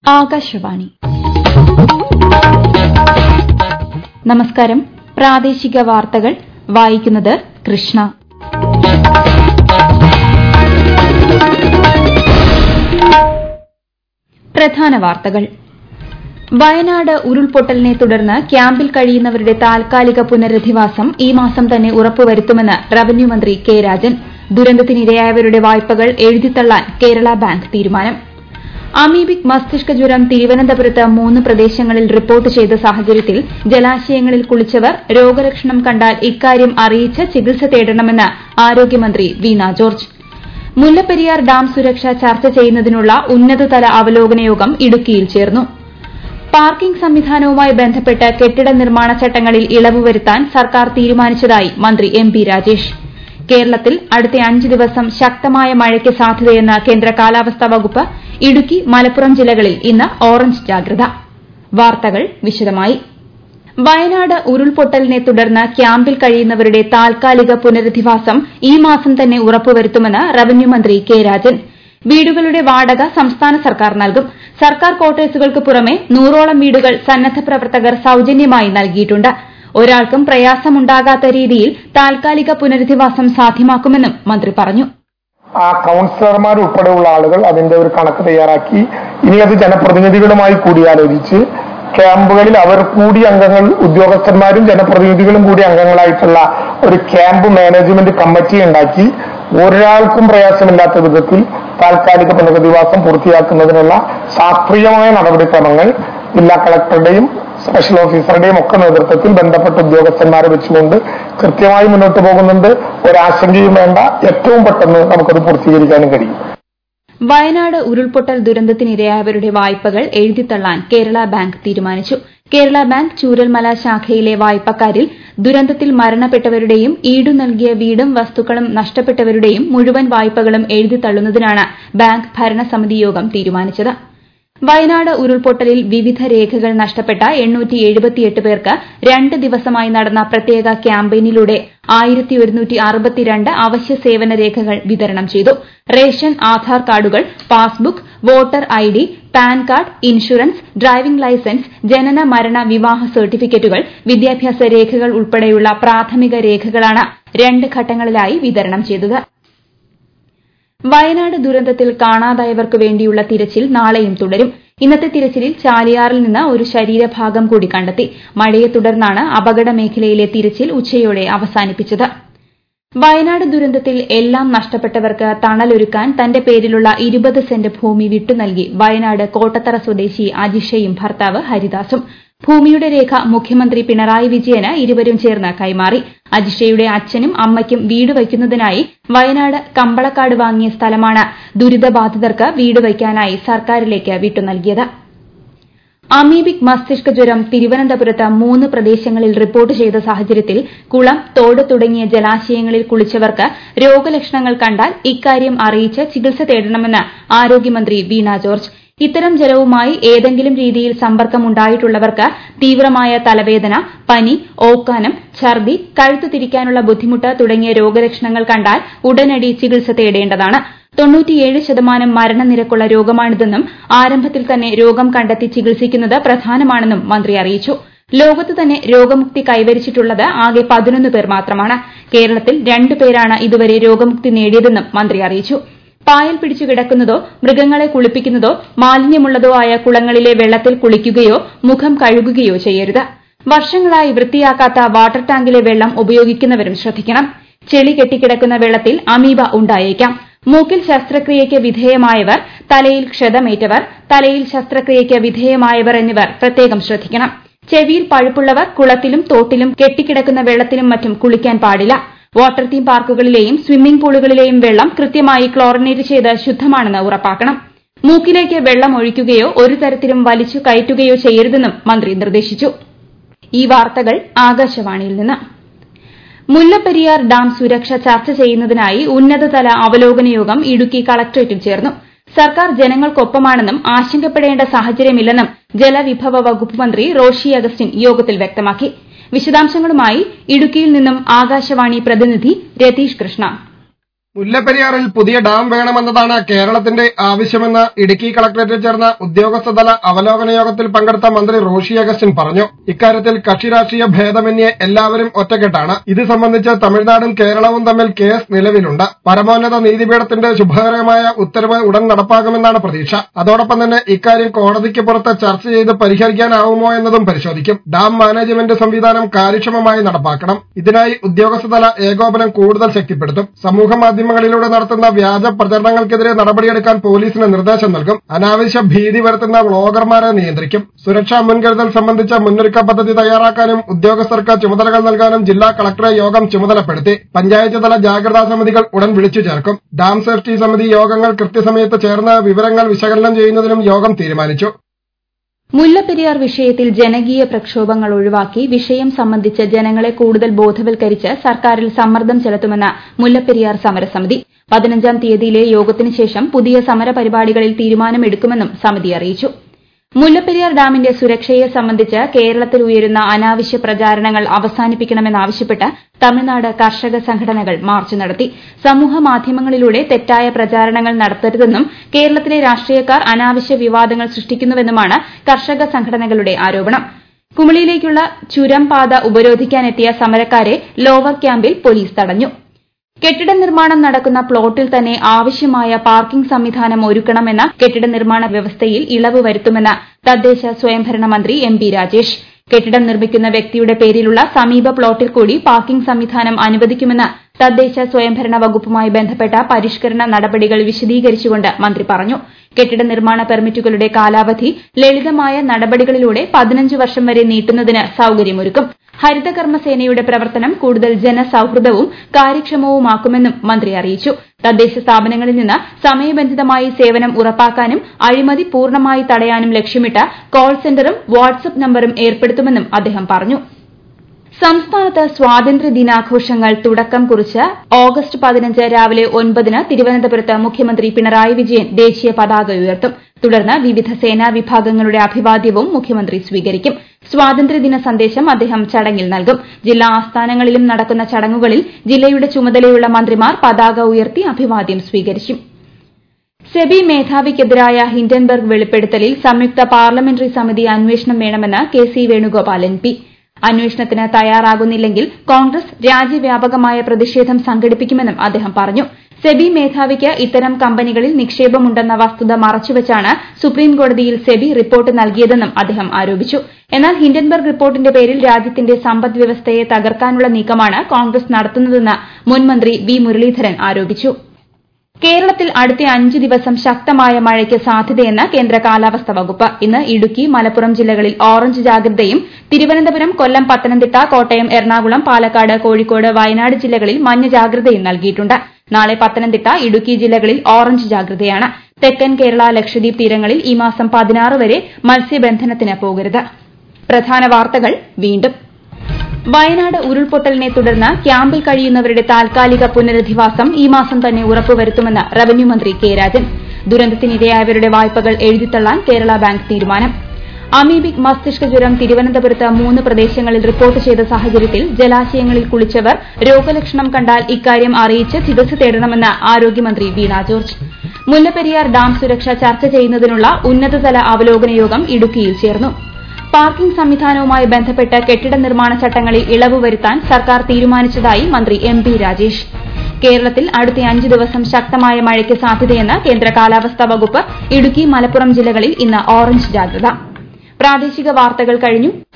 ആകാശവാണി നമസ്കാരം പ്രാദേശിക വാർത്തകൾ വായിക്കുന്നത് കൃഷ്ണ പ്രധാന വാർത്തകൾ വയനാട് ഉരുൾപൊട്ടലിനെ തുടർന്ന് ക്യാമ്പിൽ കഴിയുന്നവരുടെ താൽക്കാലിക പുനരധിവാസം ഈ മാസം തന്നെ ഉറപ്പുവരുത്തുമെന്ന് റവന്യൂ മന്ത്രി കെ രാജൻ ദുരന്തത്തിനിരയായവരുടെ വായ്പകൾ എഴുതിത്തള്ളാൻ കേരള ബാങ്ക് തീരുമാനം അമീബിക് മസ്തിഷ്ക ജ്വരം തിരുവനന്തപുരത്ത് മൂന്ന് പ്രദേശങ്ങളിൽ റിപ്പോർട്ട് ചെയ്ത സാഹചര്യത്തിൽ ജലാശയങ്ങളിൽ കുളിച്ചവർ രോഗലക്ഷണം കണ്ടാൽ ഇക്കാര്യം അറിയിച്ച് ചികിത്സ തേടണമെന്ന് ആരോഗ്യമന്ത്രി വീണ ജോർജ് മുല്ലപ്പെരിയാർ ഡാം സുരക്ഷ ചർച്ച ചെയ്യുന്നതിനുള്ള ഉന്നതതല അവലോകന യോഗം ഇടുക്കിയിൽ ചേർന്നു പാർക്കിംഗ് സംവിധാനവുമായി ബന്ധപ്പെട്ട് കെട്ടിട നിർമ്മാണ ചട്ടങ്ങളിൽ ഇളവ് വരുത്താൻ സർക്കാർ തീരുമാനിച്ചതായി മന്ത്രി എം പി രാജേഷ് കേരളത്തിൽ അടുത്ത അഞ്ച് ദിവസം ശക്തമായ മഴയ്ക്ക് സാധ്യതയെന്ന് കേന്ദ്ര കാലാവസ്ഥാ വകുപ്പ് ഇടുക്കി മലപ്പുറം ജില്ലകളിൽ ഇന്ന് ഓറഞ്ച് ജാഗ്രത വാർത്തകൾ വിശദമായി വയനാട് ഉരുൾപൊട്ടലിനെ തുടർന്ന് ക്യാമ്പിൽ കഴിയുന്നവരുടെ താൽക്കാലിക പുനരധിവാസം ഈ മാസം തന്നെ ഉറപ്പുവരുത്തുമെന്ന് റവന്യൂ മന്ത്രി കെ രാജൻ വീടുകളുടെ വാടക സംസ്ഥാന സർക്കാർ നൽകും സർക്കാർ ക്വാർട്ടേഴ്സുകൾക്ക് പുറമെ നൂറോളം വീടുകൾ സന്നദ്ധ പ്രവർത്തകർ സൌജന്യമായി നൽകിയിട്ടുണ്ട് ഒരാൾക്കും പ്രയാസമുണ്ടാകാത്ത രീതിയിൽ താൽക്കാലിക പുനരധിവാസം സാധ്യമാക്കുമെന്നും മന്ത്രി പറഞ്ഞു ആ കൌൺസിലർമാർ ഉൾപ്പെടെയുള്ള ആളുകൾ അതിന്റെ ഒരു കണക്ക് തയ്യാറാക്കി ഇനി അത് ജനപ്രതിനിധികളുമായി കൂടിയാലോചിച്ച് ക്യാമ്പുകളിൽ അവർ കൂടി അംഗങ്ങൾ ഉദ്യോഗസ്ഥന്മാരും ജനപ്രതിനിധികളും കൂടി അംഗങ്ങളായിട്ടുള്ള ഒരു ക്യാമ്പ് മാനേജ്മെന്റ് കമ്മിറ്റി ഉണ്ടാക്കി ഒരാൾക്കും പ്രയാസമില്ലാത്ത വിധത്തിൽ താൽക്കാലിക പുനരധിവാസം പൂർത്തിയാക്കുന്നതിനുള്ള ശാസ്ത്രീയമായ നടപടിക്രമങ്ങൾ ജില്ലാ കളക്ടറുടെയും സ്പെഷ്യൽ ഓഫീസറുടെയും ഒക്കെ നേതൃത്വത്തിൽ ബന്ധപ്പെട്ട ഉദ്യോഗസ്ഥന്മാരെ വെച്ചുകൊണ്ട് കൃത്യമായി മുന്നോട്ട് പോകുന്നുണ്ട് ഒരാശങ്കയും വേണ്ട ഏറ്റവും പെട്ടെന്ന് നമുക്കത് പൂർത്തീകരിക്കാനും കഴിയും വയനാട് ഉരുൾപൊട്ടൽ ദുരന്തത്തിനിരയായവരുടെ വായ്പകൾ എഴുതിത്തള്ളാൻ കേരള ബാങ്ക് തീരുമാനിച്ചു കേരള ബാങ്ക് ചൂരൽമല ശാഖയിലെ വായ്പക്കാരിൽ ദുരന്തത്തിൽ മരണപ്പെട്ടവരുടെയും ഈടു നൽകിയ വീടും വസ്തുക്കളും നഷ്ടപ്പെട്ടവരുടെയും മുഴുവൻ വായ്പകളും എഴുതിത്തള്ളുന്നതിനാണ് ബാങ്ക് ഭരണസമിതി യോഗം തീരുമാനിച്ചത് വയനാട് ഉരുൾപൊട്ടലിൽ വിവിധ രേഖകൾ നഷ്ടപ്പെട്ട പേർക്ക് രണ്ട് ദിവസമായി നടന്ന പ്രത്യേക ക്യാമ്പയിനിലൂടെ അവശ്യ സേവന രേഖകൾ വിതരണം ചെയ്തു റേഷൻ ആധാർ കാർഡുകൾ passbook voter ID PAN card insurance driving licence ജനന മരണ വിവാഹ സർട്ടിഫിക്കറ്റുകൾ വിദ്യാഭ്യാസ രേഖകൾ ഉൾപ്പെടെയുള്ള പ്രാഥമിക രേഖകളാണ് രണ്ട് ഘട്ടങ്ങളിലായി വിതരണം ചെയ്തത് വയനാട് ദുരന്തത്തിൽ കാണാതായവർക്ക് വേണ്ടിയുള്ള തിരച്ചിൽ നാളെയും തുടരും ഇന്നത്തെ തിരച്ചിലിൽ ചാലിയാറിൽ നിന്ന് ഒരു ശരീരഭാഗം കൂടി കണ്ടെത്തി മഴയെ തുടർന്നാണ് അപകട മേഖലയിലെ തിരച്ചിൽ ഉച്ചയോടെ അവസാനിപ്പിച്ചത് വയനാട് ദുരന്തത്തിൽ എല്ലാം നഷ്ടപ്പെട്ടവർക്ക് തണലൊരുക്കാൻ തന്റെ പേരിലുള്ള ഇരുപത് സെന്റ് ഭൂമി വിട്ടുനൽകി വയനാട് കോട്ടത്തറ സ്വദേശി അജിഷയും ഭർത്താവ് ഹരിദാസും ഭൂമിയുടെ രേഖ മുഖ്യമന്ത്രി പിണറായി വിജയന് ഇരുവരും ചേർന്ന് കൈമാറി അജിഷയുടെ അച്ഛനും അമ്മയ്ക്കും വീട് വയ്ക്കുന്നതിനായി വയനാട് കമ്പളക്കാട് വാങ്ങിയ സ്ഥലമാണ് ദുരിതബാധിതർക്ക് വീട് വയ്ക്കാനായി സർക്കാരിലേക്ക് വിട്ടുനൽകിയത് അമീബിക് മസ്തിഷ്ക ജ്വരം തിരുവനന്തപുരത്ത് മൂന്ന് പ്രദേശങ്ങളിൽ റിപ്പോർട്ട് ചെയ്ത സാഹചര്യത്തിൽ കുളം തോട് തുടങ്ങിയ ജലാശയങ്ങളിൽ കുളിച്ചവർക്ക് രോഗലക്ഷണങ്ങൾ കണ്ടാൽ ഇക്കാര്യം അറിയിച്ച് ചികിത്സ തേടണമെന്ന് ആരോഗ്യമന്ത്രി വീണ ജോർജ് ഇത്തരം ജലവുമായി ഏതെങ്കിലും രീതിയിൽ സമ്പർക്കമുണ്ടായിട്ടുള്ളവർക്ക് തീവ്രമായ തലവേദന പനി ഓക്കാനം ഛർദി കഴുത്തു തിരിക്കാനുള്ള ബുദ്ധിമുട്ട് തുടങ്ങിയ രോഗലക്ഷണങ്ങൾ കണ്ടാൽ ഉടനടി ചികിത്സ തേടേണ്ടതാണ് തൊണ്ണൂറ്റിയേഴ് ശതമാനം മരണനിരക്കുള്ള രോഗമാണിതെന്നും ആരംഭത്തിൽ തന്നെ രോഗം കണ്ടെത്തി ചികിത്സിക്കുന്നത് പ്രധാനമാണെന്നും മന്ത്രി അറിയിച്ചു ലോകത്ത് തന്നെ രോഗമുക്തി കൈവരിച്ചിട്ടുള്ളത് ആകെ പതിനൊന്ന് പേർ മാത്രമാണ് കേരളത്തിൽ രണ്ടു പേരാണ് ഇതുവരെ രോഗമുക്തി നേടിയതെന്നും മന്ത്രി അറിയിച്ചു പായൽ പിടിച്ചു കിടക്കുന്നതോ മൃഗങ്ങളെ കുളിപ്പിക്കുന്നതോ മാലിന്യമുള്ളതോ ആയ കുളങ്ങളിലെ വെള്ളത്തിൽ കുളിക്കുകയോ മുഖം കഴുകുകയോ ചെയ്യരുത് വർഷങ്ങളായി വൃത്തിയാക്കാത്ത വാട്ടർ ടാങ്കിലെ വെള്ളം ഉപയോഗിക്കുന്നവരും ശ്രദ്ധിക്കണം ചെളി കെട്ടിക്കിടക്കുന്ന വെള്ളത്തിൽ അമീബ ഉണ്ടായേക്കാം മൂക്കിൽ ശസ്ത്രക്രിയയ്ക്ക് വിധേയമായവർ തലയിൽ ക്ഷതമേറ്റവർ തലയിൽ ശസ്ത്രക്രിയയ്ക്ക് വിധേയമായവർ എന്നിവർ പ്രത്യേകം ശ്രദ്ധിക്കണം ചെവിയിൽ പഴുപ്പുള്ളവർ കുളത്തിലും തോട്ടിലും കെട്ടിക്കിടക്കുന്ന വെള്ളത്തിലും മറ്റും കുളിക്കാൻ പാടില്ല വാട്ടർ തീം പാർക്കുകളിലെയും സ്വിമ്മിംഗ് പൂളുകളിലെയും വെള്ളം കൃത്യമായി ക്ലോറിനേറ്റ് ചെയ്ത് ശുദ്ധമാണെന്ന് ഉറപ്പാക്കണം മൂക്കിലേക്ക് വെള്ളം ഒഴിക്കുകയോ ഒരു തരത്തിലും വലിച്ചു കയറ്റുകയോ ചെയ്യരുതെന്നും മന്ത്രി നിർദ്ദേശിച്ചു ഈ വാർത്തകൾ ആകാശവാണിയിൽ നിന്ന് മുല്ലപ്പെരിയാർ ഡാം സുരക്ഷ ചർച്ച ചെയ്യുന്നതിനായി ഉന്നതതല അവലോകന യോഗം ഇടുക്കി കളക്ടറേറ്റിൽ ചേർന്നു സർക്കാർ ജനങ്ങൾക്കൊപ്പമാണെന്നും ആശങ്കപ്പെടേണ്ട സാഹചര്യമില്ലെന്നും ജലവിഭവ വകുപ്പ് മന്ത്രി റോഷി അഗസ്റ്റിൻ യോഗത്തിൽ വ്യക്തമാക്കി വിശദാംശങ്ങളുമായി ഇടുക്കിയിൽ നിന്നും ആകാശവാണി പ്രതിനിധി രതീഷ് കൃഷ്ണ മുല്ലപ്പെരിയാറിൽ പുതിയ ഡാം വേണമെന്നതാണ് കേരളത്തിന്റെ ആവശ്യമെന്ന് ഇടുക്കി കളക്ടറേറ്റിൽ ചേർന്ന ഉദ്യോഗസ്ഥതല അവലോകന യോഗത്തിൽ പങ്കെടുത്ത മന്ത്രി റോഷി അഗസ്റ്റിൻ പറഞ്ഞു ഇക്കാര്യത്തിൽ കക്ഷി രാഷ്ട്രീയ ഭേദമന്യേ എല്ലാവരും ഒറ്റക്കെട്ടാണ് ഇത് സംബന്ധിച്ച് തമിഴ്നാടും കേരളവും തമ്മിൽ കേസ് നിലവിലുണ്ട് പരമോന്നത നീതിപീഠത്തിന്റെ ശുഭകരമായ ഉത്തരവ് ഉടൻ നടപ്പാക്കുമെന്നാണ് പ്രതീക്ഷ അതോടൊപ്പം തന്നെ ഇക്കാര്യം കോടതിക്ക് പുറത്ത് ചർച്ച ചെയ്ത് പരിഹരിക്കാനാവുമോ എന്നതും പരിശോധിക്കും ഡാം മാനേജ്മെന്റ് സംവിധാനം കാര്യക്ഷമമായി നടപ്പാക്കണം ഇതിനായി ഉദ്യോഗസ്ഥതല ഏകോപനം കൂടുതൽ ശക്തിപ്പെടുത്തും സമൂഹ മാധ്യമങ്ങളിലൂടെ നടത്തുന്ന വ്യാജ പ്രചരണങ്ങൾക്കെതിരെ നടപടിയെടുക്കാൻ പോലീസിന് നിർദ്ദേശം നൽകും അനാവശ്യ ഭീതി വരുത്തുന്ന വ്ളോഗർമാരെ നിയന്ത്രിക്കും സുരക്ഷാ മുൻകരുതൽ സംബന്ധിച്ച മുന്നൊരുക്ക പദ്ധതി തയ്യാറാക്കാനും ഉദ്യോഗസ്ഥർക്ക് ചുമതലകൾ നൽകാനും ജില്ലാ കളക്ടറെ യോഗം ചുമതലപ്പെടുത്തി പഞ്ചായത്ത് തല ജാഗ്രതാ സമിതികൾ ഉടൻ വിളിച്ചു ചേർക്കും ഡാം സേഫ്റ്റി സമിതി യോഗങ്ങൾ കൃത്യസമയത്ത് ചേർന്ന് വിവരങ്ങൾ വിശകലനം ചെയ്യുന്നതിനും യോഗം തീരുമാനിച്ചു മുല്ലപ്പെരിയാർ വിഷയത്തിൽ ജനകീയ പ്രക്ഷോഭങ്ങൾ ഒഴിവാക്കി വിഷയം സംബന്ധിച്ച് ജനങ്ങളെ കൂടുതൽ ബോധവൽക്കരിച്ച് സർക്കാരിൽ സമ്മർദ്ദം ചെലുത്തുമെന്ന് മുല്ലപ്പെരിയാർ സമരസമിതി പതിനഞ്ചാം തീയതിയിലെ യോഗത്തിന് ശേഷം പുതിയ സമരപരിപാടികളിൽ തീരുമാനമെടുക്കുമെന്നും സമിതി അറിയിച്ചു മുല്ലപ്പെരിയാർ ഡാമിന്റെ സുരക്ഷയെ സംബന്ധിച്ച് കേരളത്തിൽ ഉയരുന്ന അനാവശ്യ പ്രചാരണങ്ങൾ അവസാനിപ്പിക്കണമെന്നാവശ്യപ്പെട്ട് തമിഴ്നാട് കർഷക സംഘടനകൾ മാർച്ച് നടത്തി സമൂഹ മാധ്യമങ്ങളിലൂടെ തെറ്റായ പ്രചാരണങ്ങൾ നടത്തരുതെന്നും കേരളത്തിലെ രാഷ്ട്രീയക്കാർ അനാവശ്യ വിവാദങ്ങൾ സൃഷ്ടിക്കുന്നുവെന്നുമാണ് കർഷക സംഘടനകളുടെ ആരോപണം കുമളിയിലേക്കുള്ള ചുരം പാത ഉപരോധിക്കാനെത്തിയ സമരക്കാരെ ലോവർ ക്യാമ്പിൽ പോലീസ് തടഞ്ഞു കെട്ടിട നിർമ്മാണം നടക്കുന്ന പ്ലോട്ടിൽ തന്നെ ആവശ്യമായ പാർക്കിംഗ് സംവിധാനം ഒരുക്കണമെന്ന കെട്ടിട നിർമ്മാണ വ്യവസ്ഥയിൽ ഇളവ് വരുത്തുമെന്ന് തദ്ദേശ സ്വയംഭരണ മന്ത്രി എം പി രാജേഷ് കെട്ടിടം നിർമ്മിക്കുന്ന വ്യക്തിയുടെ പേരിലുള്ള സമീപ പ്ലോട്ടിൽ കൂടി പാർക്കിംഗ് സംവിധാനം അനുവദിക്കുമെന്ന് തദ്ദേശ സ്വയംഭരണ വകുപ്പുമായി ബന്ധപ്പെട്ട പരിഷ്കരണ നടപടികൾ വിശദീകരിച്ചുകൊണ്ട് മന്ത്രി പറഞ്ഞു കെട്ടിട നിർമ്മാണ പെർമിറ്റുകളുടെ കാലാവധി ലളിതമായ നടപടികളിലൂടെ പതിനഞ്ച് വർഷം വരെ നീട്ടുന്നതിന് സൌകര്യമൊരുക്കും ഹരിതകർമ്മസേനയുടെ പ്രവർത്തനം കൂടുതൽ ജനസൌഹൃദവും കാര്യക്ഷമവുമാക്കുമെന്നും മന്ത്രി അറിയിച്ചു തദ്ദേശ സ്ഥാപനങ്ങളിൽ നിന്ന് സമയബന്ധിതമായി സേവനം ഉറപ്പാക്കാനും അഴിമതി പൂർണ്ണമായി തടയാനും ലക്ഷ്യമിട്ട് കോൾ സെന്ററും വാട്സ്ആപ്പ് നമ്പറും ഏർപ്പെടുത്തുമെന്നും അദ്ദേഹം പറഞ്ഞു സംസ്ഥാനത്ത് സ്വാതന്ത്ര്യ ദിനാഘോഷങ്ങൾ തുടക്കം കുറിച്ച് ഓഗസ്റ്റ് പതിനഞ്ച് രാവിലെ ഒൻപതിന് തിരുവനന്തപുരത്ത് മുഖ്യമന്ത്രി പിണറായി വിജയൻ ദേശീയ പതാക ഉയർത്തും തുടർന്ന് വിവിധ സേനാ വിഭാഗങ്ങളുടെ അഭിവാദ്യവും മുഖ്യമന്ത്രി സ്വീകരിക്കും സ്വാതന്ത്ര്യദിന സന്ദേശം അദ്ദേഹം ചടങ്ങിൽ നൽകും ജില്ലാ ആസ്ഥാനങ്ങളിലും നടക്കുന്ന ചടങ്ങുകളിൽ ജില്ലയുടെ ചുമതലയുള്ള മന്ത്രിമാർ പതാക ഉയർത്തി അഭിവാദ്യം സ്വീകരിക്കും സെബി മേധാവിക്കെതിരായ ഹിൻഡൻബർഗ് വെളിപ്പെടുത്തലിൽ സംയുക്ത പാർലമെന്ററി സമിതി അന്വേഷണം വേണമെന്ന് K C Venugopal M P അന്വേഷണത്തിന് തയ്യാറാകുന്നില്ലെങ്കിൽ കോൺഗ്രസ് രാജ്യവ്യാപകമായ പ്രതിഷേധം സംഘടിപ്പിക്കുമെന്നും അദ്ദേഹം പറഞ്ഞു സെബി മേധാവിക്ക് ഇത്തരം കമ്പനികളിൽ നിക്ഷേപമുണ്ടെന്ന വസ്തുത മറച്ചുവെച്ചാണ് സുപ്രീംകോടതിയിൽ സെബി റിപ്പോർട്ട് നൽകിയതെന്നും അദ്ദേഹം ആരോപിച്ചു എന്നാൽ ഹിൻഡൻബർഗ് റിപ്പോർട്ടിന്റെ പേരിൽ രാജ്യത്തിന്റെ സമ്പദ് വ്യവസ്ഥയെ തകർക്കാനുള്ള നീക്കമാണ് കോൺഗ്രസ് നടത്തുന്നതെന്ന് മുൻമന്ത്രി വി മുരളീധരൻ ആരോപിച്ചു കേരളത്തിൽ അടുത്ത അഞ്ച് ദിവസം ശക്തമായ മഴയ്ക്ക് സാധ്യതയെന്ന് കേന്ദ്ര കാലാവസ്ഥാ വകുപ്പ് ഇന്ന് ഇടുക്കി മലപ്പുറം ജില്ലകളിൽ ഓറഞ്ച് ജാഗ്രതയും തിരുവനന്തപുരം കൊല്ലം പത്തനംതിട്ട കോട്ടയം എറണാകുളം പാലക്കാട് കോഴിക്കോട് വയനാട് ജില്ലകളിൽ മഞ്ഞ ജാഗ്രതയും നൽകിയിട്ടുണ്ട് നാളെ പത്തനംതിട്ട ഇടുക്കി ജില്ലകളിൽ ഓറഞ്ച് ജാഗ്രതയാണ് തെക്കൻ കേരള ലക്ഷദ്വീപ് തീരങ്ങളിൽ ഈ മാസം പതിനാറ് വരെ മത്സ്യബന്ധനത്തിന് പോകരുത് പ്രധാന വാർത്തകൾ വീണ്ടും വയനാട് ഉരുൾപൊട്ടലിനെ തുടർന്ന് ക്യാമ്പിൽ കഴിയുന്നവരുടെ താൽക്കാലിക പുനരധിവാസം ഈ മാസം തന്നെ ഉറപ്പുവരുത്തുമെന്ന് റവന്യൂ മന്ത്രി കെ രാജൻ ദുരന്തത്തിനിരയായവരുടെ വായ്പകൾ എഴുതിത്തള്ളാൻ കേരള ബാങ്ക് തീരുമാനം അമീബിക് മസ്തിഷ്ക ജ്വരം തിരുവനന്തപുരത്ത് മൂന്ന് പ്രദേശങ്ങളിൽ റിപ്പോർട്ട് ചെയ്ത സാഹചര്യത്തിൽ ജലാശയങ്ങളിൽ കുളിച്ചവർ രോഗലക്ഷണം കണ്ടാൽ ഇക്കാര്യം അറിയിച്ച് ചികിത്സ തേടണമെന്ന് ആരോഗ്യമന്ത്രി വീണ ജോർജ് മുല്ലപ്പെരിയാർ ഡാം സുരക്ഷ ചർച്ച ചെയ്യുന്നതിനുള്ള ഉന്നതതല അവലോകന യോഗം ഇടുക്കിയിൽ ചേർന്നു പാർക്കിംഗ് സംവിധാനവുമായി ബന്ധപ്പെട്ട് കെട്ടിട നിർമ്മാണ ചട്ടങ്ങളിൽ ഇളവ് വരുത്താൻ സർക്കാർ തീരുമാനിച്ചതായി മന്ത്രി എം പി രാജേഷ് കേരളത്തിൽ അടുത്ത അഞ്ച് ദിവസം ശക്തമായ മഴയ്ക്ക് സാധ്യതയെന്ന് കേന്ദ്ര കാലാവസ്ഥാ വകുപ്പ് ഇടുക്കി മലപ്പുറം ജില്ലകളിൽ ഇന്ന് ഓറഞ്ച് ജാഗ്രത പ്രാദേശിക വാർത്തകൾ കഴിഞ്ഞു